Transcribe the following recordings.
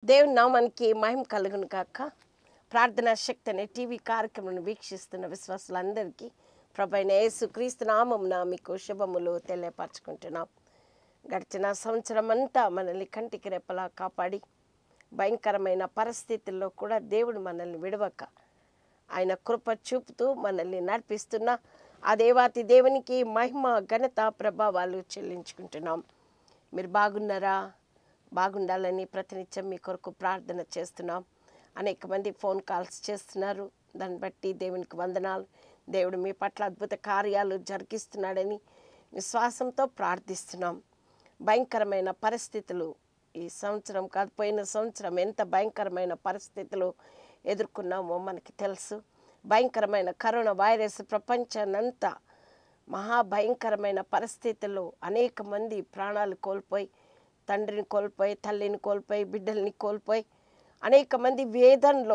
దేవుని నామానికి మహిమ కలుగును కాక ప్రార్థనా శక్తి అనే టీవీ కార్యక్రమం వీక్షిస్తున్న విశ్వాసులందరికీ ప్రభైన యేసు క్రీస్తు నామమున మీకు శుభములు తెలియపరచుకుంటున్నాం గడిచిన సంవత్సరం అంతా మనల్ని కంటికి రెప్పలా కాపాడి భయంకరమైన పరిస్థితుల్లో కూడా దేవుడు మనల్ని విడవక ఆయన కృప చూపుతూ మనల్ని నడిపిస్తున్న ఆ దేవాతి దేవునికి మహిమ ఘనత ప్రభావాలు చెల్లించుకుంటున్నాం మీరు బాగున్నారా బాగుండాలని ప్రతినిత్యం మీ కొరకు ప్రార్థన చేస్తున్నాం అనేక మంది ఫోన్ కాల్స్ చేస్తున్నారు దాన్ని బట్టి దేవునికి వందనాలు దేవుడు మీ పట్ల అద్భుత కార్యాలు జరిగిస్తున్నాడని విశ్వాసంతో ప్రార్థిస్తున్నాం భయంకరమైన పరిస్థితులు ఈ సంవత్సరం కాదు పోయిన సంవత్సరం ఎంత భయంకరమైన పరిస్థితులు ఎదుర్కొన్నామో మనకి తెలుసు భయంకరమైన కరోనా వైరస్ ప్రపంచాన్నంతా మహాభయంకరమైన పరిస్థితుల్లో అనేక మంది ప్రాణాలు కోల్పోయి తండ్రిని కోల్పోయి తల్లిని కోల్పోయి బిడ్డల్ని కోల్పోయి అనేక మంది వేదనలో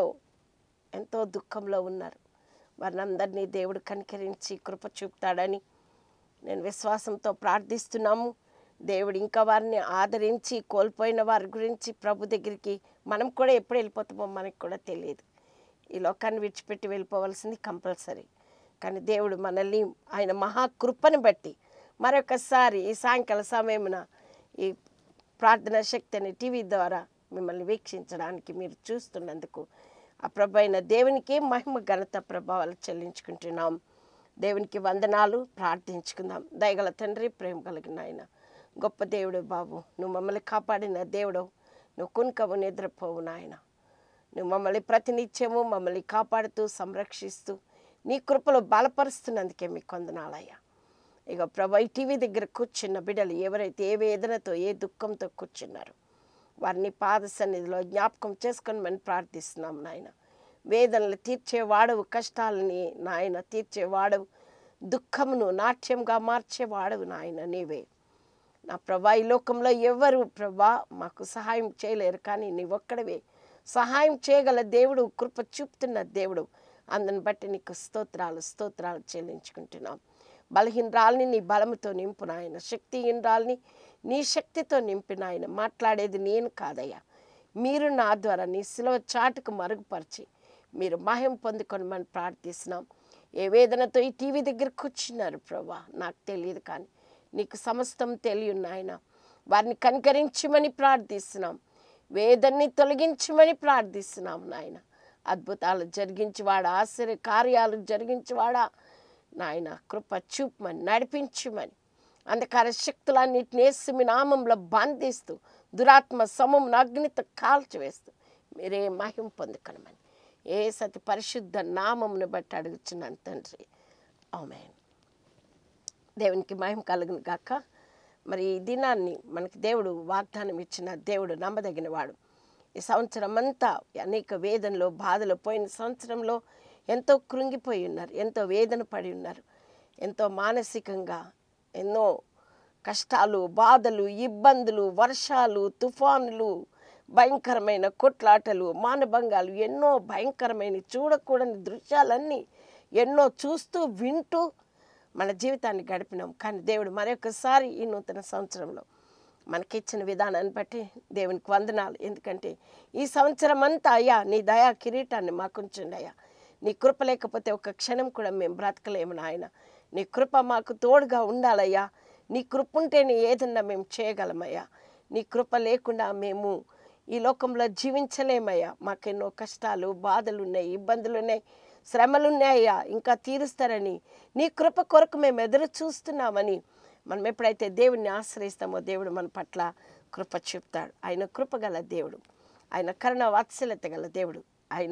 ఎంతో దుఃఖంలో ఉన్నారు వారిని అందరినీ దేవుడు కనికరించి కృప చూపుతాడని నేను విశ్వాసంతో ప్రార్థిస్తున్నాము దేవుడు ఇంకా వారిని ఆదరించి కోల్పోయిన వారి గురించి ప్రభు దగ్గరికి మనం కూడా ఎప్పుడు వెళ్ళిపోతామో మనకు కూడా తెలియదు ఈ లోకాన్ని విడిచిపెట్టి వెళ్ళిపోవాల్సింది కంపల్సరీ కానీ దేవుడు మనల్ని ఆయన మహాకృపను బట్టి మరొకసారి ఈ సాయంకాల సమయమున ఈ ప్రార్థనా శక్తి అనే టీవీ ద్వారా మిమ్మల్ని వీక్షించడానికి మీరు చూస్తున్నందుకు ఆ ప్రభు అయిన దేవునికి మహిమ ఘనత ప్రభావాలు చెల్లించుకుంటున్నాం దేవునికి వందనాలు ప్రార్థించుకుందాం దయగల తండ్రి ప్రేమ కలిగిన ఆయన గొప్ప దేవుడు బాబు నువ్వు మమ్మల్ని కాపాడిన దేవుడు నువ్వు కునుకవు నిద్రపోవు నాయన నువ్వు మమ్మల్ని ప్రతినిత్యము మమ్మల్ని కాపాడుతూ సంరక్షిస్తూ నీ కృపలో బలపరుస్తున్నందుకే మీకు వందనాలయ్యా ఇక ప్రభు ఈ టీవీ దగ్గర కూర్చున్న బిడ్డలు ఎవరైతే ఏ వేదనతో ఏ దుఃఖంతో కూర్చున్నారు వారిని పాద సన్నిధిలో జ్ఞాపకం చేసుకొని మనం ప్రార్థిస్తున్నాం నాయన వేదనలు తీర్చేవాడవు కష్టాలని నాయన తీర్చేవాడవు దుఃఖమును నాట్యంగా మార్చేవాడవు నాయన నీవే నా ప్రభా ఈ లోకంలో ఎవరు ప్రభా మాకు సహాయం చేయలేరు కానీ నీ ఒక్కడవే సహాయం చేయగల దేవుడు కృప చూపుతున్న దేవుడు అందుని బట్టి నీకు స్తోత్రాలు స్తోత్రాలు చెల్లించుకుంటున్నాం బలహీనరాల్ని నీ బలముతో నింపు నాయన శక్తిహీనరాల్ని నీ శక్తితో నింపిన ఆయన మాట్లాడేది నేను కాదయ్యా మీరు నా ద్వారా నీ సిలువ చాటుకు మరుగుపరిచి మీరు మహిం పొందుకొని మనం ప్రార్థిస్తున్నాం ఏ వేదనతో ఈ టీవీ దగ్గర కూర్చున్నారు ప్రభా నాకు తెలియదు కానీ నీకు సమస్తం తెలియను నాయన వారిని కనికరించమని ప్రార్థిస్తున్నాం వేదన్ని తొలగించమని ప్రార్థిస్తున్నాం నాయన అద్భుతాలు జరిగించేవాడా ఆశ్చర్య కార్యాలు జరిగించేవాడా నాయన కృప చూపమని నడిపించమని అంధకార శక్తులన్నిటిని వేసి మీ నామంలో బంధిస్తూ దురాత్మ సమమును అగ్నితో కాల్చివేస్తూ మీరే మహిమ పొందుకనమని ఏ సతి పరిశుద్ధ నామమును బట్టి అడుగుచున్నాను తండ్రి ఆమెన్ దేవునికి మహిమ కలుగును గాక మరి ఈ దినాన్ని మనకి దేవుడు వాగ్దానం ఇచ్చిన దేవుడు నమ్మదగిన వాడు ఈ సంవత్సరం అంతా అనేక వేదనలో బాధలు పోయిన సంవత్సరంలో ఎంతో కృంగిపోయి ఉన్నారు ఎంతో వేదన పడి ఉన్నారు ఎంతో మానసికంగా ఎన్నో కష్టాలు బాధలు ఇబ్బందులు వర్షాలు తుఫానులు భయంకరమైన కొట్లాటలు మానభంగాలు ఎన్నో భయంకరమైన చూడకూడని దృశ్యాలన్నీ ఎన్నో చూస్తూ వింటూ మన జీవితాన్ని గడిపినాం కానీ దేవుడు మరొకసారి ఈ నూతన సంవత్సరంలో మనకిచ్చిన విధానాన్ని బట్టి దేవునికి వందనాలు ఎందుకంటే ఈ సంవత్సరం అంతా అయ్యా నీ దయా కిరీటాన్ని మాకుంచండి అయ్యా నీ కృప లేకపోతే ఒక క్షణం కూడా మేము బ్రతకలేము నాయన నీ కృప మాకు తోడుగా ఉండాలయ్యా నీ కృప ఉంటేనే ఏదన్నా మేము చేయగలమయ్యా నీ కృప లేకుండా మేము ఈ లోకంలో జీవించలేమయ్యా మాకెన్నో కష్టాలు బాధలు ఉన్నాయి ఇబ్బందులు ఉన్నాయి శ్రమలు ఉన్నాయ్యా ఇంకా తీరుస్తారని నీ కృప కొరకు మేము ఎదురు చూస్తున్నామని మనం ఎప్పుడైతే దేవుడిని ఆశ్రయిస్తామో దేవుడు మన పట్ల కృప చూపుతాడు ఆయన కృప గల దేవుడు ఆయన కరుణ వాత్సల్యత గల దేవుడు ఆయన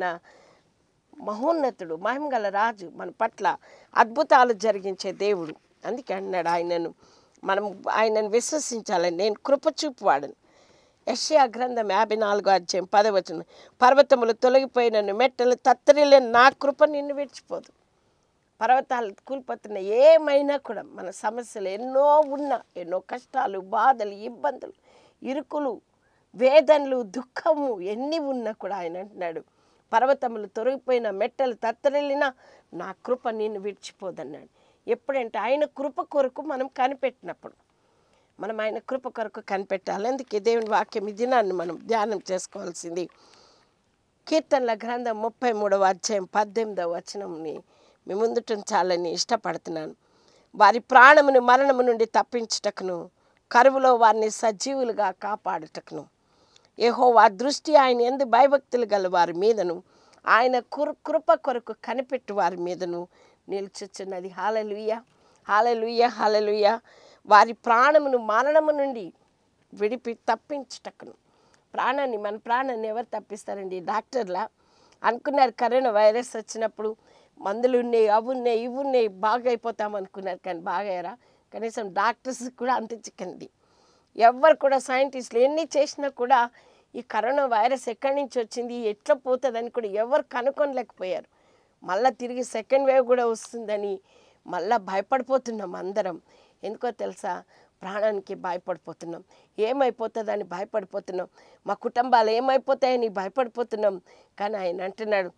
మహోన్నతుడు మహిమగల రాజు మన పట్ల అద్భుతాలు జరిగించే దేవుడు అందుకే అన్నాడు ఆయనను మనం ఆయనను విశ్వసించాలని నేను కృప చూపువాడను యషయా గ్రంథం యాభై నాలుగో అధ్యాయం పదవచనం పర్వతములు తొలగిపోయినను మెట్టలు తత్తరిలేని నా కృప నిన్ను విడిచిపోదు పర్వతాలు కూలిపోతున్న ఏమైనా కూడా మన సమస్యలు ఎన్నో ఉన్నా ఎన్నో కష్టాలు బాధలు ఇబ్బందులు ఇరుకులు వేదనలు దుఃఖము ఎన్ని ఉన్నా కూడా ఆయన అంటున్నాడు పర్వతములు తొలగిపోయిన మెట్టలు తత్తరిల్లినా నా కృప నిన్ను విడిచిపోదన్నాడు ఎప్పుడంటే ఆయన కృప కొరకు మనం కనిపెట్టినప్పుడు మనం ఆయన కృప కొరకు కనిపెట్టాలి అందుకే దేవుని వాక్యం ఈ దినాన్ని మనం ధ్యానం చేసుకోవాల్సింది కీర్తనల గ్రంథం ముప్పై మూడవ అధ్యాయం పద్దెనిమిదవ వచనంని మీ ముందుట ఉంచాలని ఇష్టపడుతున్నాను వారి ప్రాణమును మరణము నుండి తప్పించుటకును కరువులో వారిని సజీవులుగా కాపాడుటకును యెహోవా దృష్టి ఆయన ఎందు భయభక్తులు గల వారి మీదను ఆయన కృ కృప కొరకు కనిపెట్టు వారి మీదను నిల్చుచున్నది హాలలుయ్య హాలలుయ్య హాలలుయ్య వారి ప్రాణమును మరణము నుండి విడిపి తప్పించుటకును ప్రాణాన్ని మన ప్రాణాన్ని ఎవరు తప్పిస్తారండి డాక్టర్లా అనుకున్నారు కరోనా వైరస్ వచ్చినప్పుడు మందులు ఉన్నాయి అవి ఉన్నాయి ఇవి ఉన్నాయి బాగా అయిపోతాం అనుకున్నారు కానీ బాగాయరా కనీసం డాక్టర్స్ కూడా అంత చిక్కంది ఎవ్వరు కూడా సైంటిస్టులు ఎన్ని చేసినా కూడా ఈ కరోనా వైరస్ ఎక్కడి నుంచి వచ్చింది ఎట్లా పోతుందని కూడా ఎవరు కనుక్కొనలేకపోయారు మళ్ళీ తిరిగి సెకండ్ వేవ్ కూడా వస్తుందని మళ్ళీ భయపడిపోతున్నాం అందరం ఎందుకో తెలుసా ప్రాణానికి భయపడిపోతున్నాం ఏమైపోతుందని భయపడిపోతున్నాం మా కుటుంబాలు ఏమైపోతాయని భయపడిపోతున్నాం కానీ ఆయన అంటున్నాడు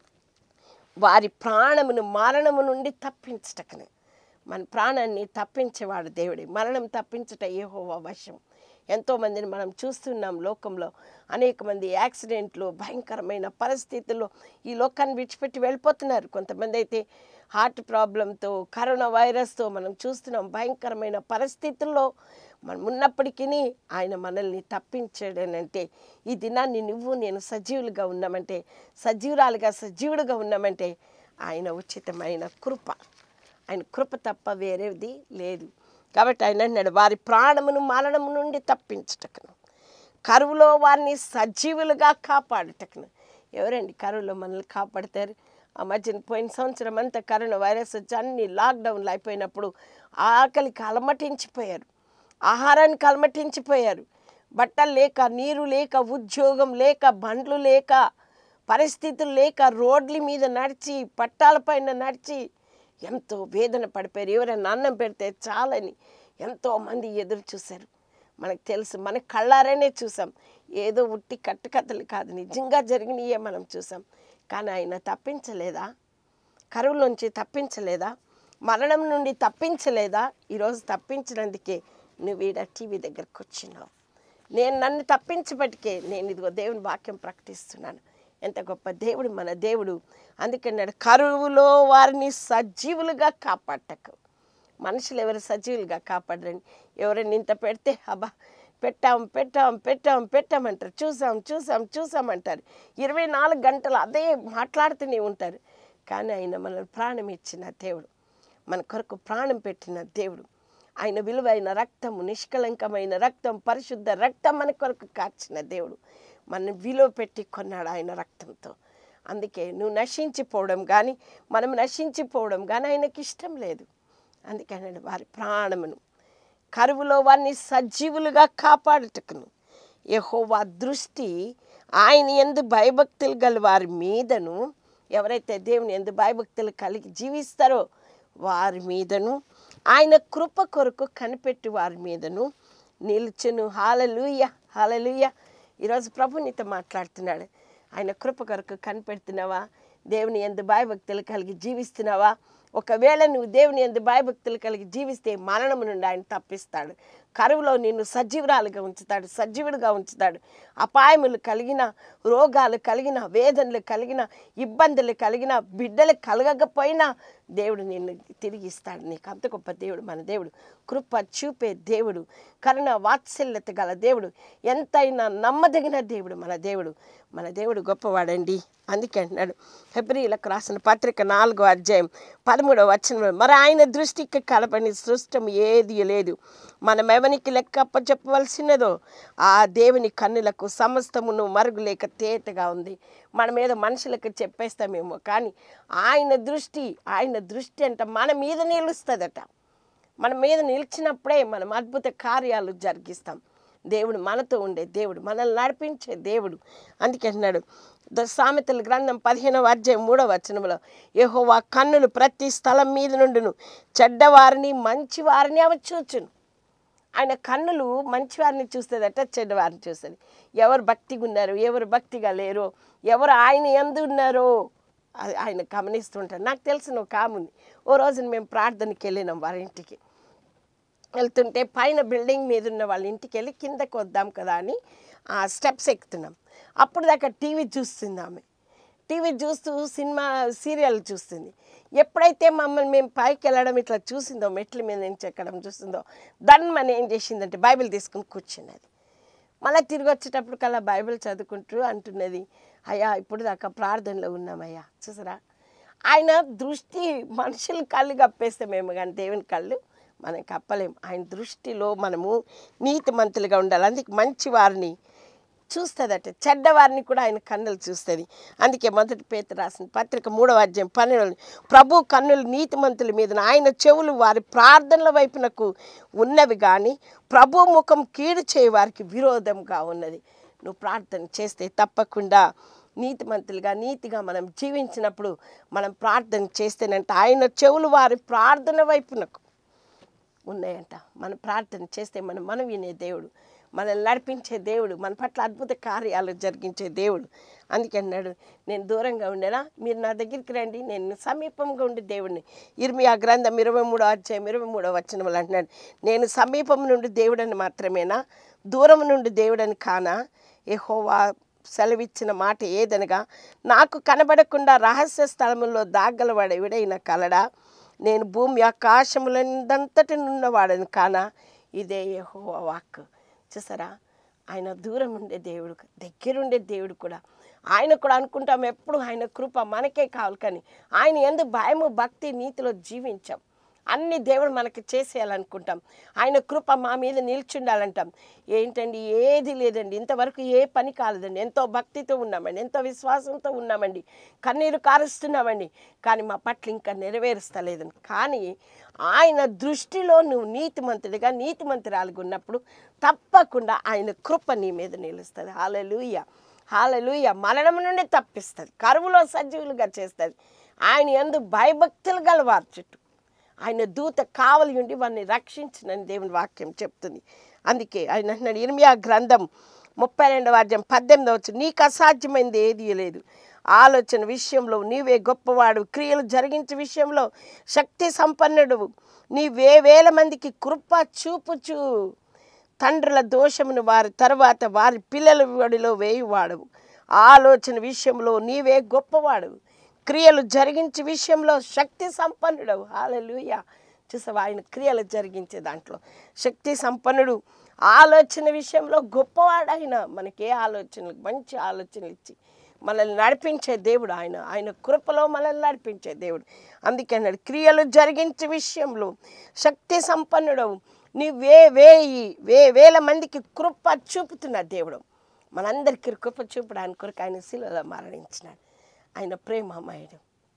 వారి ప్రాణమును మరణము నుండి తప్పించటకనే మన ప్రాణాన్ని తప్పించేవాడు దేవుడే మరణం తప్పించట ఏహోవా వశం ఎంతోమందిని మనం చూస్తున్నాం లోకంలో అనేక మంది యాక్సిడెంట్లు భయంకరమైన పరిస్థితుల్లో ఈ లోకాన్ని విడిచిపెట్టి వెళ్ళిపోతున్నారు కొంతమంది అయితే హార్ట్ ప్రాబ్లంతో కరోనా వైరస్తో మనం చూస్తున్నాం భయంకరమైన పరిస్థితుల్లో మనం ఉన్నప్పటికీ ఆయన మనల్ని తప్పించాడనంటే ఈ దినాన్ని నువ్వు నేను సజీవులుగా ఉన్నామంటే సజీవురాలుగా సజీవుడుగా ఉన్నామంటే ఆయన ఉచితమైన కృప ఆయన కృప తప్ప వేరేది లేదు కాబట్టి ఆయన అన్నాడు వారి ప్రాణమును మరణము నుండి తప్పించటకును కరువులో వారిని సజీవులుగా కాపాడుటకును ఎవరండి కరువులో మనల్ని కాపాడతారు ఆ మధ్యన పోయిన సంవత్సరం అంతా కరోనా వైరస్ వచ్చి అన్ని లాక్డౌన్లు అయిపోయినప్పుడు ఆకలికి అలమటించిపోయారు ఆహారానికి అలమటించిపోయారు బట్టలు లేక నీరు లేక ఉద్యోగం లేక బండ్లు లేక పరిస్థితులు లేక రోడ్ల మీద నడిచి పట్టాలపైన నడిచి ఎంతో వేదన పడిపోయారు ఎవరైనా అన్నం పెడితే చాలని ఎంతో మంది ఎదురు చూశారు మనకు తెలుసు మన కళ్ళారనే చూసాం ఏదో ఉట్టి కట్టుకథలు కాదు నిజంగా జరిగినయే మనం చూసాం కానీ ఆయన తప్పించలేదా కరువులోంచి తప్పించలేదా మరణం నుండి తప్పించలేదా ఈరోజు తప్పించినందుకే నువ్వు ఈడ టీవీ దగ్గరకు వచ్చినావు నేను నన్ను తప్పించబట్టికే నేను ఇదిగో దేవుని వాక్యం ప్రకటిస్తున్నాను ఎంత గొప్ప దేవుడు మన దేవుడు అందుకన్నాడు కరువులో వారిని సజీవులుగా కాపాడటకు మనుషులు ఎవరు సజీవులుగా కాపాడరండి ఎవరైనా ఇంత పెడితే అబ్బా పెట్టాం పెట్టాం పెట్టాం పెట్టామంటారు చూసాం చూసాం చూసామంటారు ఇరవై నాలుగు గంటలు అదే మాట్లాడుతూనే ఉంటారు కానీ ఆయన మన ప్రాణం ఇచ్చిన దేవుడు మన కొరకు ప్రాణం పెట్టిన దేవుడు ఆయన విలువైన రక్తము నిష్కలంకమైన రక్తం పరిశుద్ధ రక్తం మన కొరకు కార్చిన దేవుడు మన విలువ పెట్టి కొన్నాడు ఆయన రక్తంతో అందుకే నువ్వు నశించిపోవడం కానీ మనం నశించిపోవడం కానీ ఆయనకి ఇష్టం లేదు అందుకే అన్నాడు వారి ప్రాణమును కరువులో వారిని సజీవులుగా కాపాడుటకును యెహోవా దృష్టి ఆయన ఎందు భయభక్తులు గల వారి మీదను ఎవరైతే దేవుని ఎందు భయభక్తులు కలిగి జీవిస్తారో వారి మీదను ఆయన కృప కొరకు కనిపెట్టి వారి మీదను నిలుచును హాలలుయ హాలలుయ ఈరోజు ప్రభు నీతో మాట్లాడుతున్నాడు ఆయన కృప కొరకు కనిపెడుతున్నావా దేవుని ఎందు భయభక్తులు కలిగి జీవిస్తున్నావా ఒకవేళ నువ్వు దేవుని ఎందు భయభక్తులు కలిగి జీవిస్తే మరణము నుండి ఆయన తప్పిస్తాడు కరువులో నిన్ను సజీవురాలుగా ఉంచుతాడు సజీవుడిగా ఉంచుతాడు అపాయములు కలిగిన రోగాలు కలిగిన వేదనలు కలిగిన ఇబ్బందులు కలిగిన బిడ్డలు కలగకపోయినా దేవుడు నిన్ను తిరిగి ఇస్తాడు నీకు అంత గొప్ప దేవుడు మన దేవుడు కృప చూపే దేవుడు కరుణ వాత్సల్యత గల దేవుడు ఎంతైనా నమ్మదగిన దేవుడు మన దేవుడు మన దేవుడు గొప్పవాడండి అందుకే అంటున్నాడు ఫిబ్రిలకు రాసిన పత్రిక నాలుగో అధ్యాయం పదమూడవ వచనం మరి ఆయన దృష్టికి కలపని సృష్టం ఏది లేదు మనం ఎవనికి లెక్క చెప్పవలసినదో ఆ దేవుని కన్నులకు సమస్తమును మరుగులేక తేటగా ఉంది మన మీద మనుషులకు చెప్పేస్తామేమో కానీ ఆయన దృష్టి ఆయన దృష్టి అంట మన మీద నిలుస్తుందట మన మీద నిలిచినప్పుడే మనం అద్భుత కార్యాలు జరిగిస్తాం దేవుడు మనతో ఉండే దేవుడు మనల్ని నడిపించే దేవుడు అందుకే అన్నాడు ద సామెతల గ్రంథం పదిహేనవ అధ్యాయం మూడవ వచనంలో యెహోవా కన్నులు ప్రతి స్థలం మీద నుండును చెడ్డవారిని మంచివారిని అవి చూచును ఆయన కన్నులు మంచివారిని చూస్తుందట చెడ్డవారిని చూస్తుంది ఎవరు భక్తిగా ఉన్నారు ఎవరు భక్తిగా లేరో ఎవరు ఆయన ఎందు ఉన్నారో అది ఆయన గమనిస్తుంటారు నాకు తెలిసిన ఒక ఆమె ఉంది ఓ రోజున మేము ప్రార్థనకి వెళ్ళినాం వారి ఇంటికి వెళ్తుంటే పైన బిల్డింగ్ మీద ఉన్న వాళ్ళ ఇంటికి వెళ్ళి కిందకు వద్దాం కదా అని ఆ స్టెప్స్ ఎక్కుతున్నాం అప్పుడు దాకా టీవీ చూస్తుంది ఆమె టీవీ చూస్తూ సినిమా సీరియల్ చూస్తుంది ఎప్పుడైతే మమ్మల్ని మేము పైకి వెళ్ళడం ఇట్లా చూసిందో మెట్ల మీద నుంచి ఎక్కడం చూసిందో దాన్ని మనం ఏం చేసిందంటే బైబిల్ తీసుకుని కూర్చున్నది మళ్ళీ తిరిగి వచ్చేటప్పుడు కల్లా బైబిల్ చదువుకుంటూ అంటున్నది అయ్యా ఇప్పుడు దాకా ప్రార్థనలో ఉన్నామయ్యా చూసారా ఆయన దృష్టి మనుషుల కళ్ళు కప్పేస్తే మేము కానీ దేవుని కళ్ళు మనం కప్పలేం ఆయన దృష్టిలో మనము నీతిమంతులుగా ఉండాలి అందుకే మంచి వారిని చూస్తుందట చెడ్డవారిని కూడా ఆయన కన్నులు చూస్తుంది అందుకే మొదటి పేత రాసిన పత్రిక మూడవ అధ్యాయం పన్నెండు ప్రభు కన్నులు నీతిమంతుల మీద ఆయన చెవులు వారి ప్రార్థనల వైపునకు ఉన్నవి కానీ ప్రభు ముఖం కీడు చేయ వారికి విరోధంగా ఉన్నది నువ్వు ప్రార్థన చేస్తే తప్పకుండా నీతిమంతులుగా నీతిగా మనం జీవించినప్పుడు మనం ప్రార్థన చేస్తేనంటే ఆయన చెవులు వారి ప్రార్థన వైపునకు ఉన్నాయంట మనం ప్రార్థన చేస్తే మనం మనం వినే దేవుడు మనల్ని నడిపించే దేవుడు మన పట్ల అద్భుత కార్యాలు జరిగించే దేవుడు అందుకే అన్నాడు నేను దూరంగా ఉండేనా మీరు నా దగ్గరికి రండి నేను సమీపంగా ఉండే దేవుడిని ఇర్మియా గ్రంథం ఇరవై మూడో అధ్యాయం ఇరవై మూడో వచనములు అంటున్నాడు నేను సమీపం నుండి దేవుడని మాత్రమేనా దూరం నుండి దేవుడని కానా యెహోవా సెలవిచ్చిన మాట ఏదనగా నాకు కనబడకుండా రహస్య స్థలముల్లో దాగలవాడు ఎవడైనా కలడా నేను భూమి ఆకాశములందంతటి నున్నవాడని కానా ఇదే యెహోవా వాక్ చూసారా ఆయన దూరం ఉండే దేవుడు దగ్గరుండే దేవుడు కూడా ఆయన కూడా అనుకుంటాం ఎప్పుడు ఆయన కృప మనకే కావాలి కానీ ఆయన ఎందు భయము భక్తి నీతిలో జీవించాం అన్ని దేవుడు మనకి చేసేయాలనుకుంటాం ఆయన కృప మా మీద నిల్చుండాలంటాం ఏంటండి ఏది లేదండి ఇంతవరకు ఏ పని కాలేదండి ఎంతో భక్తితో ఉన్నామండి ఎంతో విశ్వాసంతో ఉన్నామండి కన్నీరు కారుస్తున్నామండి కానీ మా పట్ల ఇంకా నెరవేరుస్తలేదండి కానీ ఆయన దృష్టిలో నువ్వు నీతిమంతుడిగా నీతిమంతురాలుగా ఉన్నప్పుడు తప్పకుండా ఆయన కృప నీ మీద నిలుస్తుంది హాలలుయ హాలలుయ మరణం నుండి తప్పిస్తుంది కరువులో సజీవులుగా చేస్తుంది ఆయన ఎందు భయభక్తులు గలవారు చుట్టూ ఆయన దూత కావలి ఉండి వారిని రక్షించినని దేవుని వాక్యం చెప్తుంది అందుకే ఆయన అంటున్నాడు ఇర్మియా గ్రంథం ముప్పై రెండవ అధ్యాయం పద్దెనిమిదవ వచ్చి నీకు అసాధ్యమైంది ఏది లేదు ఆలోచన విషయంలో నీవే గొప్పవాడు క్రియలు జరిగించే విషయంలో శక్తి సంపన్నుడు నీవే వేల మందికి కృప చూపుచు తండ్రుల దోషమును వారి తర్వాత వారి పిల్లల వడిలో వేయువాడవు ఆలోచన విషయంలో నీవే గొప్పవాడు క్రియలు జరిగించే విషయంలో శక్తి సంపన్నుడవు హాలలుయ చూసావా ఆయన క్రియలు జరిగించే దాంట్లో శక్తి సంపన్నుడు ఆలోచన విషయంలో గొప్పవాడు ఆయన మనకి ఏ ఆలోచనలు మంచి ఆలోచనలు ఇచ్చి మనల్ని నడిపించే దేవుడు ఆయన ఆయన కృపలో మనల్ని నడిపించే దేవుడు అందుకే అన్నాడు క్రియలు జరిగించే విషయంలో శక్తి సంపన్నుడవు నీ వే వేయి వే వేల మందికి కృప చూపుతున్న దేవుడు మనందరికీ కృప చూపడానికి కొరకు ఆయన శిలలో మరణించినాడు ఆయన ప్రేమమయుడు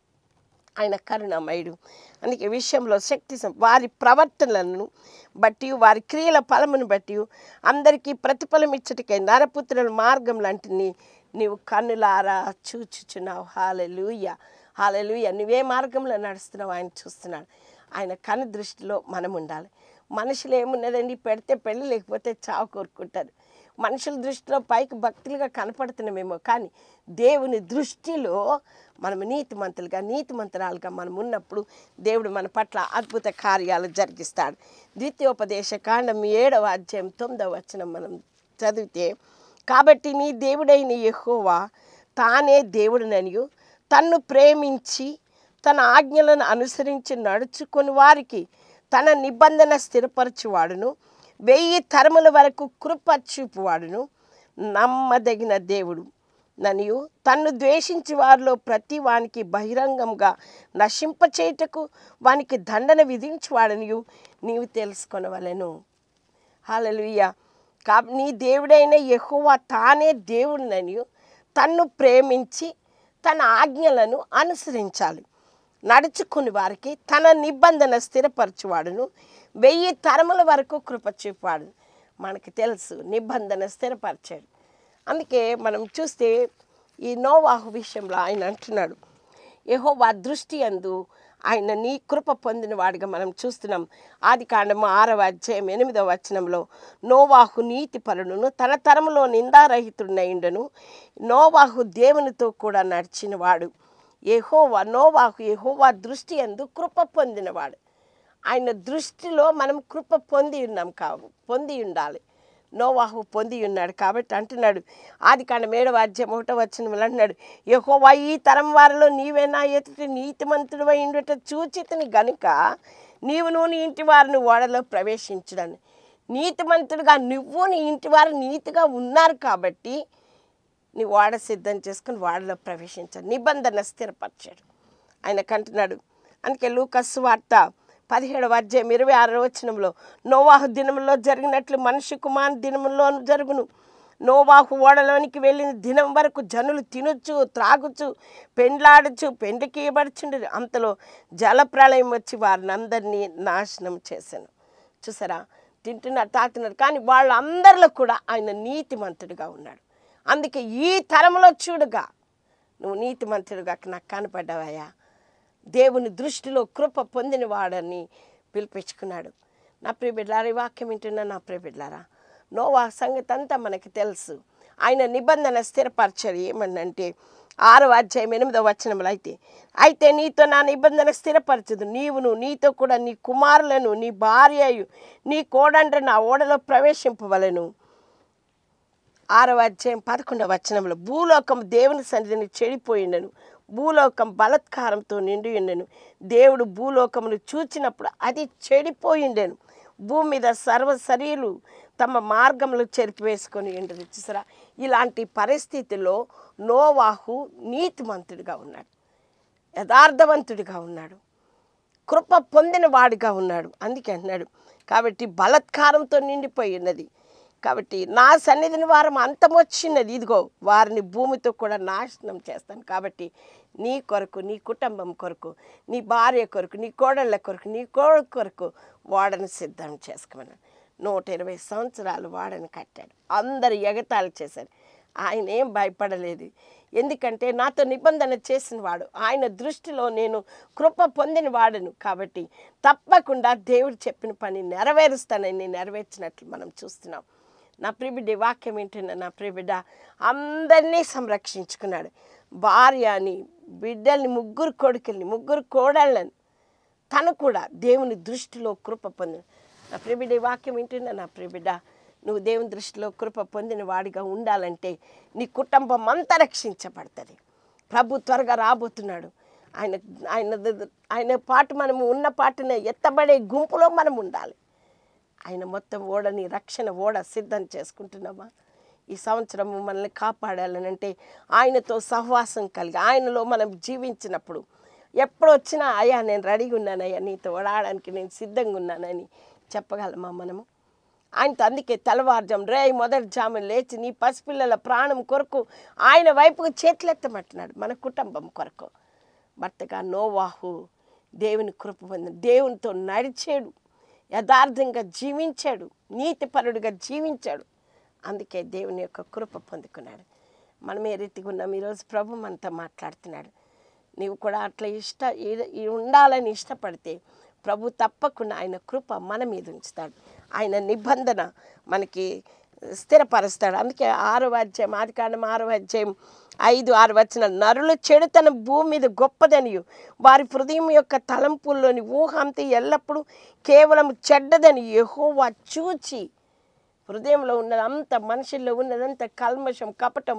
ఆయన కరుణమయుడు అందుకే విషయంలో శక్తి సం- వారి ప్రవర్తనలను బట్టి వారి క్రియల ఫలమును బట్టి అందరికీ ప్రతిఫలం ఇచ్చటికై నరపుత్రుల మార్గం లాంటిని నీవు కన్నులారా చూచుచున్నావు హాలెలూయ హాలెలూయ నువ్వే మార్గంలో నడుస్తున్నావు ఆయన చూస్తున్నాడు ఆయన కను దృష్టిలో మనం ఉండాలి మనుషులు ఏమున్నదండి పెడితే పెళ్ళి లేకపోతే చావు కోరుకుంటారు మనుషుల దృష్టిలో పైకి భక్తులుగా కనపడుతున్నామేమో కానీ దేవుని దృష్టిలో మనం నీతిమంతులుగా నీతిమంతురాలుగా మనం ఉన్నప్పుడు దేవుడు మన పట్ల అద్భుత కార్యాలు జరిగిస్తాడు ద్వితీయోపదేశ కాండం ఏడవ అధ్యాయం తొమ్మిదవ వచనం మనం చదివితే కాబట్టి నీ దేవుడైన యెహోవా తానే దేవుడిననియు తన్ను ప్రేమించి తన ఆజ్ఞలను అనుసరించి నడుచుకొని వారికి తన నిబంధన స్థిరపరచువాడును వెయ్యి తరముల వరకు కృప చూపువాడును నమ్మదగిన దేవుడు ననియు తన్ను ద్వేషించి వారిలో ప్రతి వానికి బహిరంగంగా నశింపచేయుటకు వానికి దండన విధించువాడనియు నీవు తెలుసుకొనవలెను హాలలుయ్య కా నీ దేవుడైన యెహోవా తానే దేవుడినని తన్ను ప్రేమించి తన ఆజ్ఞలను అనుసరించాలి నడుచుకుని వారికి తన నిబంధన స్థిరపరచువాడును వెయ్యి తరముల వరకు కృప చూపాడు మనకి తెలుసు నిబంధన స్థిరపరిచాడు అందుకే మనం చూస్తే ఈ నోవాహు విషయంలో ఆయన అంటున్నాడు యెహోవా దృష్టి అందు ఆయన నీ కృప పొందిన వాడిగా మనం చూస్తున్నాం ఆది కాండము ఆరవ అధ్యాయం ఎనిమిదవ వచనంలో నోవాహు నీతి పరుడును తన తరములో నిందారహితుడినైండను నోవాహు దేవునితో కూడా నడిచినవాడు యెహోవా నోవాహు యెహోవా దృష్టి అందు కృప పొందినవాడు ఆయన దృష్టిలో మనం కృప పొంది ఉన్నాం కావు పొంది ఉండాలి నోవాహు పొంది ఉన్నాడు కాబట్టి అంటున్నాడు ఆది కాండ మేడవ అధ్యాయం ఒకటో వచ్చిన అంటున్నాడు యెహోవా ఈ తరం వారిలో నీవే నా ఎదుటి నీతిమంతుడు ఉండుట చూచితిని గనుక నీవును నీ ఇంటి వారిని ఓడలో ప్రవేశించడని నీతిమంతుడుగా నువ్వు నీ ఇంటి వారు నీతిగా ఉన్నారు కాబట్టి నీ వాడ సిద్ధం చేసుకుని వాడలో ప్రవేశించాడు నిబంధన స్థిరపరిచాడు ఆయన కంటున్నాడు అందుకే లూకస్ వార్త పదిహేడవ అధ్యాయం ఇరవై ఆరో వచనంలో నోవాహు దినంలో జరిగినట్లు మనిషి కుమార్ దినంలోను జరుగును నోవాహు ఓడలోనికి వెళ్ళిన దినం వరకు జనులు తినొచ్చు త్రాగుచు పెండ్లాడచ్చు పెండ్లికి ఇవ్వబడుచుండు అంతలో జలప్రళయం వచ్చి వారిని అందరినీ నాశనం చేశాను చూసారా తింటున్నారు తాగుతున్నారు కానీ వాళ్ళందరిలో కూడా ఆయన నీతిమంతుడిగా ఉన్నాడు అందుకే ఈ తరంలో చూడగా నువ్వు నీతిమంతుడిగా నాకు కనపడ్డావయ్యా దేవుని దృష్టిలో కృప పొందిన వాడని పిలిపించుకున్నాడు నా ప్రియబిడ్లారా ఈ వాక్యం వింటున్నా నా ప్రియబిడ్లారా నోవా సంగతి అంతా మనకి తెలుసు ఆయన నిబంధన స్థిరపరచారు ఏమనంటే ఆరో అధ్యాయం ఎనిమిదో వచనములు అయితే అయితే నీతో నా నిబంధన స్థిరపరచదు నీవును నీతో కూడా నీ కుమారులను నీ భార్యయు నీ కోడండ్ర నా ఓడలో ప్రవేశింపవలను ఆరవ అధ్యాయం పదకొండవ వచనంలో భూలోకం దేవుని సన్నిధిని చెడిపోయిండను భూలోకం బలత్కారంతో నిండి ఉండెను దేవుడు భూలోకమును చూచినప్పుడు అది చెడిపోయిండెను భూమి మీద సర్వ శరీరులు తమ మార్గంలో చెరిపివేసుకొని ఉండదు చూసారా ఇలాంటి పరిస్థితిలో నోవాహు నీతిమంతుడిగా ఉన్నాడు యథార్థవంతుడిగా ఉన్నాడు కృప పొందిన వాడిగా ఉన్నాడు అందుకే అంటున్నాడు కాబట్టి బలత్కారంతో నిండిపోయి ఉన్నది కాబట్టి నా సన్నిధిని వారం అంతమొచ్చినది ఇదిగో వారిని భూమితో కూడా నాశనం చేస్తాను కాబట్టి నీ కొరకు నీ కుటుంబం కొరకు నీ భార్య కొరకు నీ కోడళ్ళ కొరకు నీ కోడల కొరకు వాడని సిద్ధం చేసుకోమన్నాడు నూట ఇరవై సంవత్సరాలు వాడని కట్టాడు అందరు ఎగతాళి చేశారు ఆయన ఏం భయపడలేదు ఎందుకంటే నాతో నిబంధన చేసిన వాడు ఆయన దృష్టిలో నేను కృప పొందిన వాడను కాబట్టి తప్పకుండా దేవుడు చెప్పిన పని నెరవేరుస్తానని నెరవేర్చినట్లు మనం చూస్తున్నాం నా ప్రియబిడ్డ ఈ వాక్యం ఏంటన్నా నా ప్రియబిడ్డ అందరినీ సంరక్షించుకున్నాడు భార్య అని బిడ్డల్ని ముగ్గురు కొడుకుల్ని ముగ్గురు కోడళ్ళని తను కూడా దేవుని దృష్టిలో కృప పొందిన నా ప్రియబిడ్డ ఈ వాక్యం వింటున్నా నా ప్రియబిడ్డ నువ్వు దేవుని దృష్టిలో కృప పొందిన వాడిగా ఉండాలంటే నీ కుటుంబం అంతా రక్షించబడుతుంది ప్రభు త్వరగా రాబోతున్నాడు ఆయన ఆయన ద- ఆయన పాటు మనము ఉన్న పాటున ఎత్తబడే గుంపులో మనం ఉండాలి ఆయన మొత్తం ఓడని రక్షణ ఓడ సిద్ధం చేసుకుంటున్నామా ఈ సంవత్సరం మనల్ని కాపాడాలని అంటే ఆయనతో సహవాసం కలిగి ఆయనలో మనం జీవించినప్పుడు ఎప్పుడు వచ్చినా అయ్యా నేను రెడీగా ఉన్నానయ్యా నీతో ఓడాడడానికి నేను సిద్ధంగా ఉన్నానని చెప్పగలమా మనము ఆయనతో అందుకే తెల్లవారుజాము రే మొదటి జాము లేచి నీ పసిపిల్లల ప్రాణం కొరకు ఆయన వైపుకు చేతులెత్తమంటున్నాడు మన కుటుంబం కొరకు భర్తగా నోవాహు దేవుని కృప పొందిన దేవునితో నడిచాడు యథార్థంగా జీవించాడు నీతిపరుడుగా జీవించాడు అందుకే దేవుని యొక్క కృప పొందుకున్నాడు మనం ఏ రీతిగా ఉన్నాం ఈరోజు ప్రభు మనతో మాట్లాడుతున్నాడు నీవు కూడా అట్లా ఇష్ట ఈ- ఈ ఉండాలని ఇష్టపడితే ప్రభు తప్పకుండా ఆయన కృప మన మీద ఉంచుతాడు ఆయన నిబంధన మనకి స్థిరపరుస్తాడు అందుకే ఆరో అధ్యాయం ఆది కాండం ఆరో అధ్యాయం ఐదు ఆరు వచ్చిన నరులు చెడుతన భూమి మీద గొప్పదనియు వారి హృదయం యొక్క తలంపుల్లోని ఊహంతి ఎల్లప్పుడూ కేవలం చెడ్డదని యెహోవా చూచి హృదయంలో ఉన్నదంతా మనుషుల్లో ఉన్నదంతా కల్మషం కపటం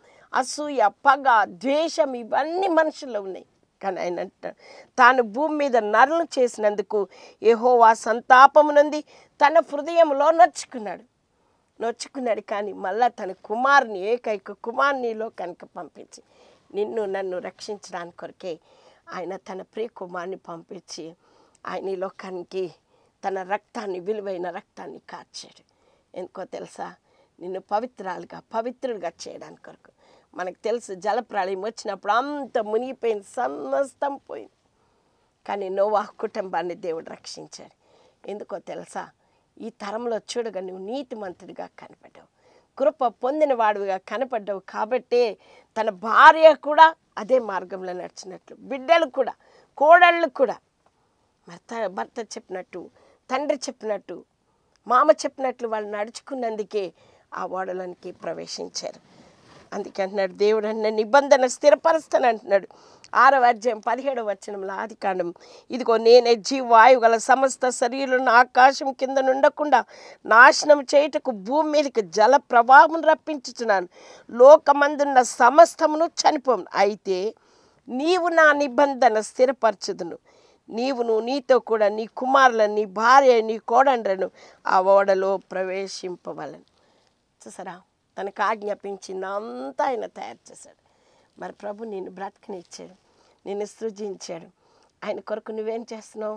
అసూయ పగ ద్వేషం ఇవన్నీ మనుషుల్లో ఉన్నాయి కానీ ఆయన అంటాడు, తాను భూమి మీద నరులు చేసినందుకు యెహోవా సంతాపమునంది తన హృదయంలో నొచ్చుకున్నాడు నొచ్చుకున్నాడు కానీ మళ్ళా తన కుమారుని ఏకైక కుమారునిలో కనుక పంపించి నిన్ను నన్ను రక్షించడానికి కొరకే ఆయన తన ప్రియ కుమారుని పంపించి ఆయన ఈ లోకానికి తన రక్తాన్ని విలువైన రక్తాన్ని కార్చాడు ఎందుకో తెలుసా నిన్ను పవిత్రాలుగా పవిత్రులుగా చేయడానికి కొరకు మనకు తెలుసు జలప్రళయం వచ్చినప్పుడు అంత మునిగిపోయింది సమస్తం పోయింది కానీ నోవా కుటుంబాన్ని దేవుడు రక్షించాడు ఎందుకో తెలుసా ఈ తరంలో చూడగా నువ్వు నీతిమంతుడిగా కనపడ్డావు కృప పొందిన వాడివిగా కనపడ్డావు కాబట్టే తన భార్య కూడా అదే మార్గంలో నడిచినట్లు బిడ్డలు కూడా కోడళ్ళు కూడా భర్త భర్త చెప్పినట్టు తండ్రి చెప్పినట్టు మామ చెప్పినట్లు వాళ్ళు నడుచుకున్నందుకే ఆ ఓడలోనికి ప్రవేశించారు అందుకే అంటున్నాడు దేవుడు అంటున్నాడు నిబంధన స్థిరపరుస్తాను అంటున్నాడు ఆరవ అధ్యాయం పదిహేడవ వచనంలో ఆది కాండం ఇదిగో నేనే జీవాయు గల సమస్త శరీరం ఆకాశం కింద నుండకుండా నాశనం చేయుటకు భూమి మీదకి జల ప్రవాహం రప్పించుచున్నాను లోకమందున్న సమస్తమును చనిపోను అయితే నీవు నా నిబంధన స్థిరపరచుదును నీవును నీతో కూడా నీ కుమారులను నీ భార్య నీ కోడండ్రను ఆ ఓడలో ప్రవేశింపవలను చూసారా తనకు ఆజ్ఞాపించింది అంతా ఆయన తయారు చేశాడు మరి ప్రభు నిన్ను బ్రతకనిచ్చాడు నిన్ను సృజించాడు ఆయన కొరకు నువ్వేం చేస్తున్నావు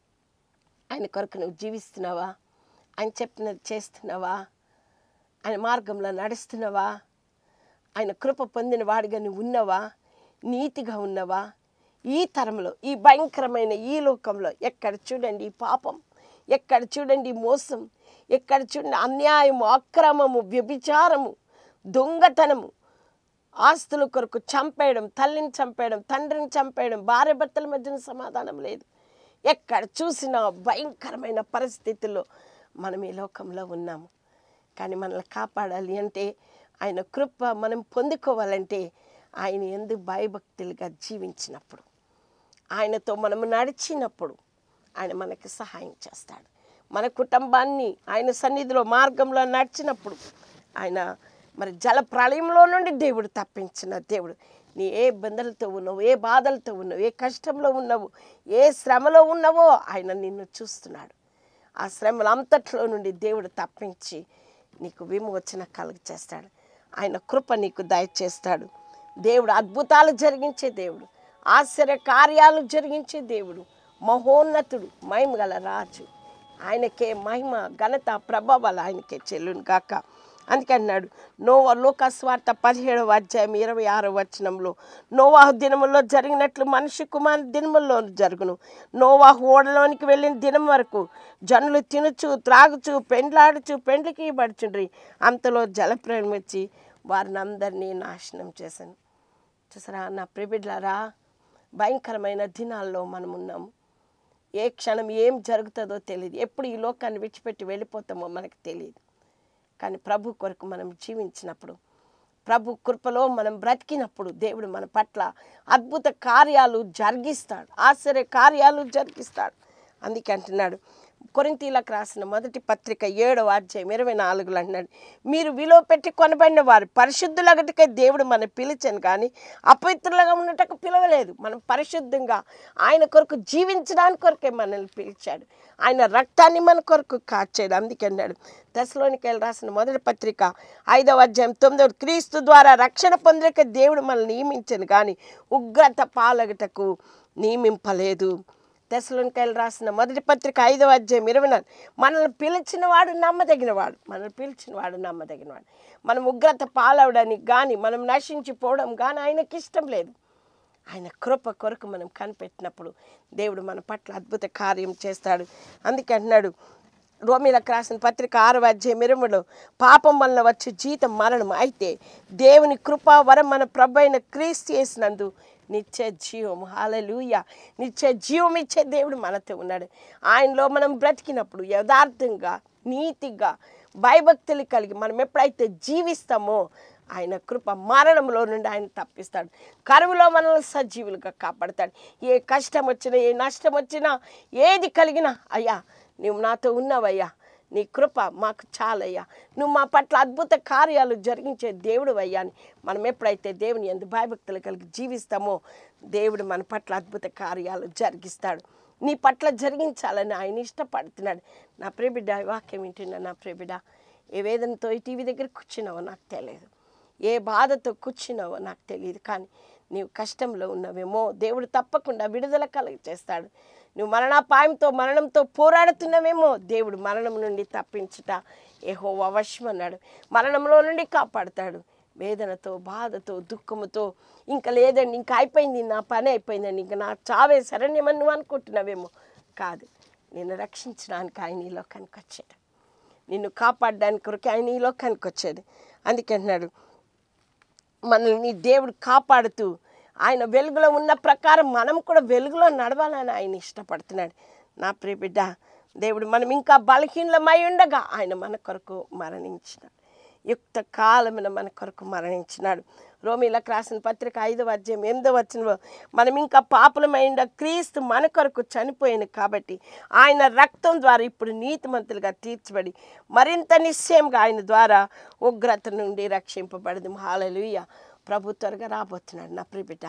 ఆయన కొరకు నువ్వు జీవిస్తున్నావా ఆయన చెప్పినది చేస్తున్నావా ఆయన మార్గంలో నడుస్తున్నావా ఆయన కృప పొందిన వాడిగా నువ్వు ఉన్నవా నీతిగా ఉన్నవా ఈ తరంలో ఈ భయంకరమైన ఈ లోకంలో ఎక్కడ చూడండి ఈ పాపం ఎక్కడ చూడండి ఈ మోసం ఎక్కడ చూడండి అన్యాయము అక్రమము వ్యభిచారము దొంగతనము ఆస్తుల కొరకు చంపేయడం తల్లిని చంపేయడం తండ్రిని చంపేయడం భార్య భర్తల మధ్యన సమాధానం లేదు ఎక్కడ చూసినా భయంకరమైన పరిస్థితుల్లో మనం ఈ లోకంలో ఉన్నాము కానీ మనల్ని కాపాడాలి అంటే ఆయన కృప మనం పొందుకోవాలంటే ఆయన ఎందుకు భయభక్తులుగా జీవించినప్పుడు ఆయనతో మనము నడిచినప్పుడు ఆయన మనకి సహాయం చేస్తాడు మన కుటుంబాన్ని ఆయన సన్నిధిలో మార్గంలో నడిచినప్పుడు ఆయన మరి జల ప్రళయంలో నుండి దేవుడు తప్పించిన దేవుడు నీ ఏ ఇబ్బందులతో ఉన్నావు ఏ బాధలతో ఉన్నావు ఏ కష్టంలో ఉన్నావు ఏ శ్రమలో ఉన్నావో ఆయన నిన్ను చూస్తున్నాడు ఆ శ్రమల అంతట్లో నుండి దేవుడు తప్పించి నీకు విమోచన కలుగ చేస్తాడు ఆయన కృప నీకు దయచేస్తాడు దేవుడు అద్భుతాలు జరిగించే దేవుడు ఆశ్చర్య కార్యాలు జరిగించే దేవుడు మహోన్నతుడు మహిమ గల రాజు ఆయనకే మహిమ ఘనత ప్రభావాలు ఆయనకే చెల్లును గాక అందుకే అన్నాడు నోవా లోకస్వార్త పదిహేడవ అధ్యాయం ఇరవై ఆరో వచనంలో నోవాహు దినములో జరిగినట్లు మనిషి కుమార్ దినముల్లో జరుగును నోవాహు ఓడలోనికి వెళ్ళిన దినం వరకు జనులు తినుచు త్రాగుచు పెండ్లాడుచు పెండ్లికి పడుచుండ్రి అంతలో జలప్రయం వచ్చి వారిని అందరినీ నాశనం చేశాను చూసారా నా ప్రిబిడ్లారా భయంకరమైన దినాల్లో మనం ఉన్నాము ఏ క్షణం ఏం జరుగుతుందో తెలియదు ఎప్పుడు ఈ లోకాన్ని విడిచిపెట్టి వెళ్ళిపోతామో మనకు తెలియదు కానీ ప్రభు కొరకు మనం జీవించినప్పుడు ప్రభు కృపలో మనం బ్రతికినప్పుడు దేవుడు మన పట్ల అద్భుత కార్యాలు జరిగిస్తాడు ఆశ్చర్య కార్యాలు జరిగిస్తాడు అందుకే అంటున్నాడు కొరింతీలకు రాసిన మొదటి పత్రిక ఏడవ అధ్యాయం ఇరవై నాలుగులో అంటున్నాడు మీరు విలువ పెట్టి కొనబడిన వారు పరిశుద్ధులగటికే దేవుడు మనం పిలిచాను కానీ అపవిత్రులుగా ఉన్నటకు పిలవలేదు మనం పరిశుద్ధంగా ఆయన కొరకు జీవించడానికి కొరకే మనల్ని పిలిచాడు ఆయన రక్తాన్ని మన కొరకు కాచాడు అందుకే అన్నాడు దశలోనికి రాసిన మొదటి పత్రిక ఐదవ అధ్యాయం తొమ్మిదవ క్రీస్తు ద్వారా రక్షణ పొందక దేవుడు మనల్ని నియమించాను కానీ ఉగ్రత పాలగటకు నియమింపలేదు దశలోనికాయలు రాసిన మొదటి పత్రిక ఐదవ అధ్యాయం ఇరవై నాలుగు మనల్ని పిలిచిన వాడు నమ్మదగినవాడు మనల్ని పిలిచిన వాడు నమ్మదగినవాడు మనం ఉగ్రత పాలవడానికి కానీ మనం నశించిపోవడం కానీ ఆయనకి ఇష్టం లేదు ఆయన కృప కొరకు మనం కనిపెట్టినప్పుడు దేవుడు మన పట్ల అద్భుత కార్యం చేస్తాడు అందుకే అంటున్నాడు రోమిలకు రాసిన పత్రిక ఆరవ అధ్యాయం ఇరవైలో పాపం వలన వచ్చే జీతం మరణం అయితే దేవుని కృపా వరం మన ప్రభు అయిన క్రీస్తు చేసినందు నిత్య జీవం హాలూయ నిత్య జీవం ఇచ్చే దేవుడు మనతో ఉన్నాడు ఆయనలో మనం బ్రతికినప్పుడు యథార్థంగా నీతిగా భయభక్తులు కలిగి మనం ఎప్పుడైతే జీవిస్తామో ఆయన కృప మరణంలో నుండి ఆయన తప్పిస్తాడు కరువులో మనల్ని సజీవులుగా కాపాడతాడు ఏ కష్టం వచ్చినా ఏ నష్టం వచ్చినా ఏది కలిగినా అయ్యా నువ్వు నాతో ఉన్నావయ్యా నీ కృప మాకు చాలయ్యా నువ్వు మా పట్ల అద్భుత కార్యాలు జరిగించే దేవుడు అయ్యా అని మనం ఎప్పుడైతే దేవుని ఎందు భయభక్తులు కలిగి జీవిస్తామో దేవుడు మన పట్ల అద్భుత కార్యాలు జరిగిస్తాడు నీ పట్ల జరిగించాలని ఆయన ఇష్టపడుతున్నాడు నా ప్రేబిడ్డ ఈ వాక్యం వింటున్నా నా ప్రేబిడ్డ ఏ వేదనతో ఈ టీవీ దగ్గర కూర్చున్నావో నాకు తెలియదు ఏ బాధతో కూర్చున్నావో నాకు తెలియదు కానీ నీవు కష్టంలో ఉన్నవేమో దేవుడు తప్పకుండా విడుదల కలుగ చేస్తాడు నువ్వు మరణాపాయంతో మరణంతో పోరాడుతున్నావేమో దేవుడు మరణం నుండి తప్పించుట ఏహో అవశ్యం అన్నాడు మరణంలో నుండి కాపాడుతాడు వేదనతో బాధతో దుఃఖముతో ఇంకా లేదండి ఇంకా అయిపోయింది నా పని అయిపోయిందండి ఇంకా నా చావే శరణ్యమని నువ్వు అనుకుంటున్నావేమో కాదు నిన్ను రక్షించడానికి ఆయన ఈ లోకానికి వచ్చాడు నిన్ను కాపాడడానికి కొరకు ఆయన ఈ లోకానికి వచ్చాడు అందుకే అంటున్నాడు మనల్ని దేవుడు కాపాడుతూ ఆయన వెలుగులో ఉన్న ప్రకారం మనం కూడా వెలుగులో నడవాలని ఆయన ఇష్టపడుతున్నాడు నా ప్రియ బిడ్డ దేవుడు మనం ఇంకా బలహీనమై ఉండగా ఆయన మన కొరకు మరణించినాడు యుక్త కాలమున మన కొరకు మరణించినాడు రోమిలకు రాసిన పత్రిక ఐదవ అధ్యాయం ఎనిమిదవ వచ్చిన మనం ఇంకా పాపులమైన క్రీస్తు మన కొరకు చనిపోయింది కాబట్టి ఆయన రక్తం ద్వారా ఇప్పుడు నీతిమంతులుగా తీర్చబడి మరింత నిశ్చయంగా ఆయన ద్వారా ఉగ్రత నుండి రక్షింపబడదు హాలలుయ ప్రభు త్వరగా రాబోతున్నాడు నా ప్రిబిడ్డ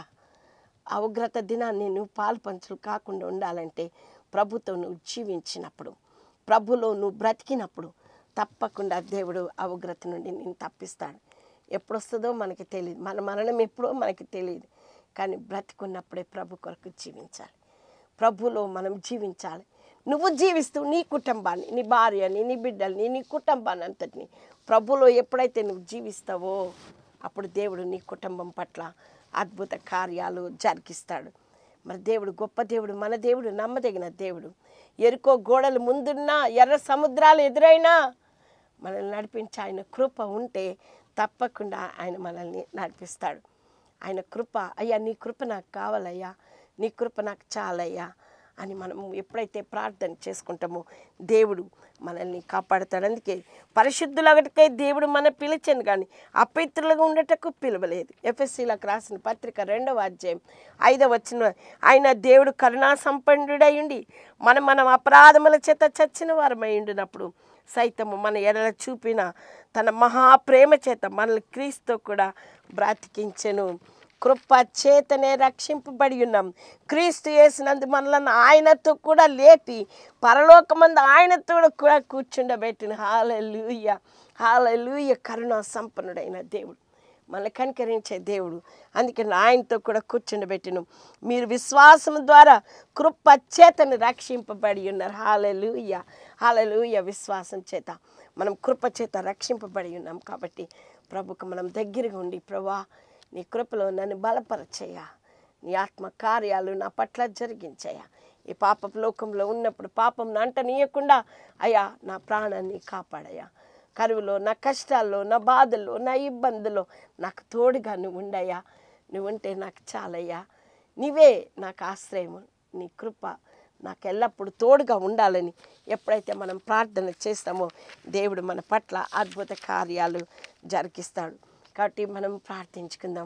ఆ ఉగ్రత దినాన్ని నువ్వు పాలు పంచులు కాకుండా ఉండాలంటే ప్రభుతో నువ్వు జీవించినప్పుడు ప్రభులో నువ్వు బ్రతికినప్పుడు తప్పకుండా దేవుడు ఆ ఉగ్రత నుండి నేను తప్పిస్తాడు ఎప్పుడు వస్తుందో మనకి తెలియదు మన మరణం ఎప్పుడో మనకి తెలియదు కానీ బ్రతికున్నప్పుడే ప్రభు కొరకు జీవించాలి ప్రభులో మనం జీవించాలి నువ్వు జీవిస్తూ నీ కుటుంబాన్ని నీ భార్యని నీ బిడ్డల్ని నీ కుటుంబాన్ని అంతటిని ప్రభులో ఎప్పుడైతే నువ్వు జీవిస్తావో అప్పుడు దేవుడు నీ కుటుంబం పట్ల అద్భుత కార్యాలు జరిగిస్తాడు మరి దేవుడు గొప్ప దేవుడు మన దేవుడు నమ్మదగిన దేవుడు ఎరుకో గోడలు ముందున్నా ఎర్ర సముద్రాలు ఎదురైనా మనల్ని నడిపించి ఆయన కృప ఉంటే తప్పకుండా ఆయన మనల్ని నడిపిస్తాడు ఆయన కృప అయ్యా నీ కృప నాకు కావాలయ్యా నీ కృప నాకు చాలయ్యా అని మనం ఎప్పుడైతే ప్రార్థన చేసుకుంటామో దేవుడు మనల్ని కాపాడుతాడు అందుకే పరిశుద్ధులగటికై దేవుడు మన పిలిచాను కానీ అపవిత్రులుగా ఉండటకు పిలవలేదు ఎఫ్ఎస్సీలకు రాసిన పత్రిక రెండవ అధ్యాయం ఐదవ వచ్చిన ఆయన దేవుడు కరుణా సంపన్నుడై ఉండి మనం మనం అపరాధముల చేత చచ్చిన వారమై ఉండినప్పుడు సైతము మన ఎడల చూపిన తన మహాప్రేమ చేత మనల్ని క్రీస్తు కూడా బ్రతికించెను కృప చేతనే రక్షింపబడి ఉన్నాం క్రీస్తు చేసినందు మనలను ఆయనతో కూడా లేపి పరలోకమందు ఆయనతో కూడా కూర్చుండబెట్టిన హాలూయ హాలూయ కరుణా సంపన్నుడైన దేవుడు మన కనికరించే దేవుడు అందుకే ఆయనతో కూడా కూర్చుండబెట్టిను మీరు విశ్వాసం ద్వారా కృప చేతను రక్షింపబడి ఉన్నారు హాలలుయ హాలలుయ విశ్వాసం చేత మనం కృప చేత రక్షింపబడి ఉన్నాం కాబట్టి ప్రభుకు మనం దగ్గరగా ఉండి ప్రభా నీ కృపలో నన్ను బలపరచయ్య నీ ఆత్మ కార్యాలు నా పట్ల జరిగించయ్యా ఈ పాప లోకంలో ఉన్నప్పుడు పాపం అంటనీయకుండా అయ్యా నా ప్రాణాన్ని కాపాడయ్యా కరువులో నా కష్టాల్లో నా బాధల్లో నా ఇబ్బందుల్లో నాకు తోడుగా నువ్వు ఉండయ్యా నువ్వు ఉంటే నాకు చాలయ్యా నీవే నాకు ఆశ్రయము నీ కృప నాకు ఎల్లప్పుడూ తోడుగా ఉండాలని ఎప్పుడైతే మనం ప్రార్థన చేస్తామో దేవుడు మన పట్ల అద్భుత కార్యాలు జరిగిస్తాడు కాబట్టి మనం ప్రార్థించుకుందాం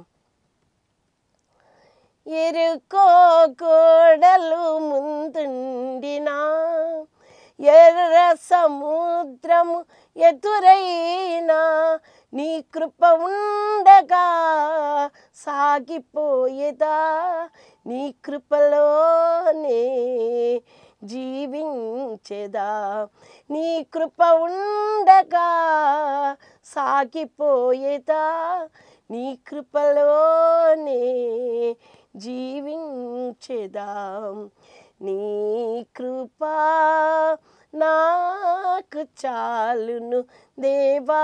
ఎరుకో గోడలు ముందుండినా ఎర్ర సముద్రము ఎదురైనా నీ కృప ఉండగా సాగిపోయేదా నీ కృపలోనే జీవించేదా నీ కృప ఉండగా సాగిపోయేదా నీ కృపలోనే జీవించేదా నీ కృప నాకు చాలును దేవా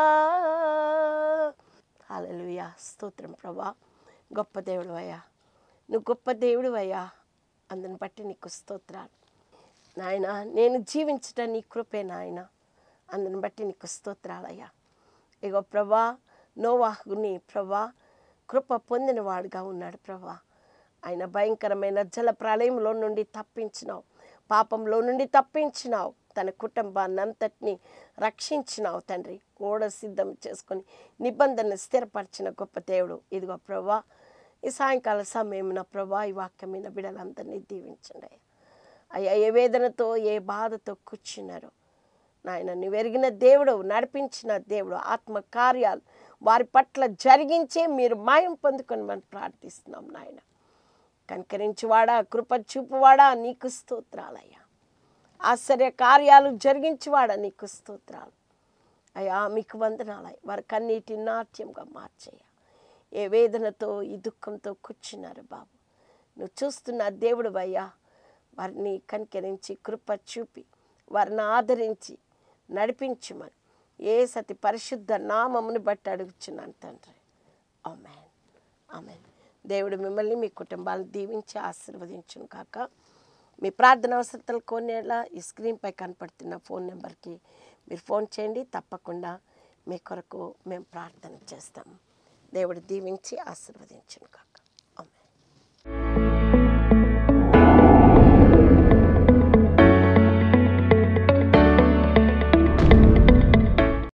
హల్లెలూయా స్తోత్రం ప్రభా గొప్ప దేవుడు అయ్యా నువ్వు గొప్ప దేవుడు అయ్యా అందుని బట్టి నీకు స్తోత్రాలు నాయన నేను జీవించటం నీ కృపే నాయన అందుని బట్టి నీకు స్తోత్రాలయ్యా ఇగో ప్రభా నోవాహుని ప్రభా కృప పొందినవాడుగా ఉన్నాడు ప్రభా ఆయన భయంకరమైన జల ప్రళయంలో నుండి తప్పించినావు పాపంలో నుండి తప్పించినావు తన కుటుంబాన్ని అంతటిని రక్షించినావు తండ్రి ఓడ సిద్ధం చేసుకొని నిబంధన స్థిరపరిచిన గొప్ప దేవుడు ఇదిగో ప్రభా ఈ సాయంకాల సమయమున ప్రభా ఈ వాక్యమైన బిడ్డలందరినీ దీవించండి అయ్యా. అయ్యా ఏ వేదనతో ఏ బాధతో కూర్చున్నారో నాయన నువ్వు ఎరిగిన దేవుడు నడిపించిన దేవుడు ఆత్మ కార్యాలు వారి పట్ల జరిగించే మీరు మాయం పొందుకొని మనం ప్రార్థిస్తున్నాం నాయన కనికరించువాడా కృప చూపువాడా నీకు స్తోత్రాలయ్యా ఆశ్చర్య కార్యాలు జరిగించువాడా నీకు స్తోత్రాలు అయ్యా మీకు వందనాలయ్య వారి కన్నీటి నాట్యంగా మార్చయ్యా ఏ వేదనతో ఈ దుఃఖంతో కూర్చున్నారు బాబు నువ్వు చూస్తున్న దేవుడు అయ్యా వారిని కనికరించి కృప చూపి వారిని ఆదరించి నడిపించుమని ఏ సతి పరిశుద్ధ నామమును బట్టి అడుగుచున్నాను తండ్రి ఆమెన్ ఆమెన్ దేవుడు మిమ్మల్ని మీ కుటుంబాలను దీవించి ఆశీర్వదించును కాక మీ ప్రార్థన అవసరతలు కొనేలా ఈ స్క్రీన్పై కనపడుతున్న ఫోన్ నెంబర్కి మీరు ఫోన్ చేయండి తప్పకుండా మీ కొరకు మేము ప్రార్థన చేస్తాము దేవుడు దీవించి ఆశీర్వదించును కాక